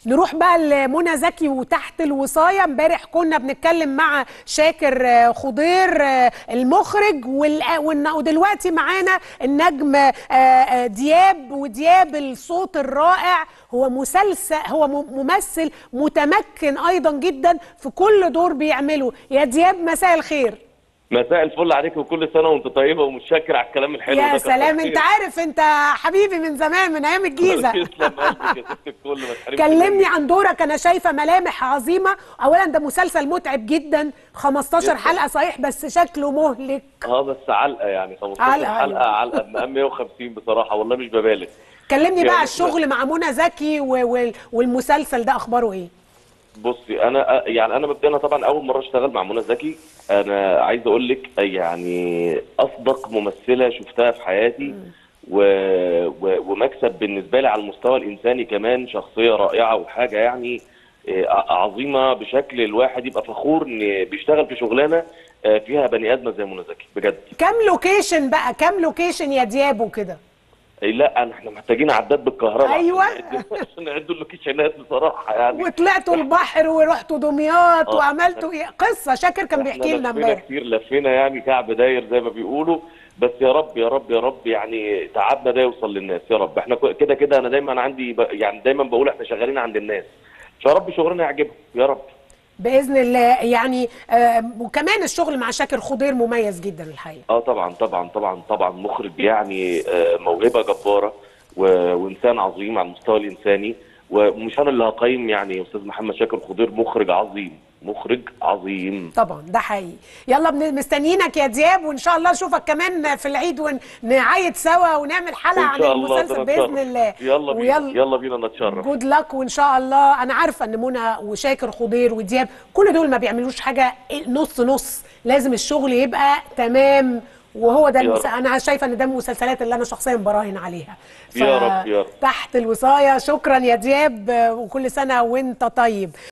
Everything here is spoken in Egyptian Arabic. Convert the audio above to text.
نروح بقى لمنى زكي وتحت الوصايه امبارح كنا بنتكلم مع شاكر آه، خضير آه، المخرج والآ- والن- ودلوقتي معانا النجم آه، آه، دياب ودياب الصوت الرائع هو مسلسل هو م- ممثل متمكن ايضا جدا في كل دور بيعمله يا دياب مساء الخير مساء الفل عليك وكل سنه وانت طيبه ومتشكر على الكلام الحلو ده يا كتر سلام خير. انت عارف انت حبيبي من زمان من ايام الجيزه تسلم قلبك يا ست الكل ما تحرمش كلمني منك. عن دورك انا شايفه ملامح عظيمه اولا ده مسلسل متعب جدا 15 جداً. حلقه صحيح بس شكله مهلك اه بس علقه يعني 15 علقة، حلقه أيوة. علقه بمقام 150 بصراحه والله مش ببالغ كلمني يعني بقى إحنا- الشغل مع منى زكي و- وال- والمسلسل ده اخباره ايه بصي انا يعني انا مبدئيا طبعا اول مره اشتغل مع منى زكي انا عايز اقول لك يعني اصدق ممثله شفتها في حياتي و... و... ومكسب بالنسبه لي على المستوى الانساني كمان شخصيه رائعه وحاجه يعني آه، عظيمه بشكل الواحد يبقى فخور ان بيشتغل في شغلانه آه، فيها بني ادمه زي منى زكي بجد كام لوكيشن بقى كام لوكيشن يا دياب وكده إيه لا أنا- احنا محتاجين عداد بالكهرباء أيوة. عشان نعد- عشان نعدوا اللوكيشنات بصراحه يعني وطلعتوا البحر ورحتوا دمياط آه. وعملتوا ايه قصه شاكر كان بيحكي احنا لنا لفينا امبارح كتير لفينا يعني كعب داير زي ما بيقولوا بس يا رب يا رب يا رب يعني تعبنا ده يوصل للناس يا رب احنا ك- كده كده انا دايما عندي ب... يعني دايما بقول احنا شغالين عند الناس فيا رب شغلنا يعجبهم يا رب باذن الله يعني آه وكمان الشغل مع شاكر خضير مميز جدا الحقيقه اه طبعا طبعا طبعا طبعا مخرج يعني آه، موهبه جباره و... وانسان عظيم على المستوى الانساني ومش انا اللي هقيم يعني استاذ محمد شاكر خضير مخرج عظيم مخرج عظيم طبعا ده حقيقي يلا بن- مستنيينك يا دياب وان شاء الله اشوفك كمان في العيد ونعيد سوا ونعمل حلقه ان عن شاء الله المسلسل ده نتشرف. باذن الله يلا بينا يلا بينا نتشرف جود لك وان شاء الله انا عارفه ان منى وشاكر خضير ودياب كل دول ما بيعملوش حاجه نص نص لازم الشغل يبقى تمام وهو ده يا المس... رب. انا شايفه ان ده من المسلسلات اللي انا شخصيا براهن عليها يا رب، يا رب. تحت الوصايه شكرا يا دياب وكل سنه وانت طيب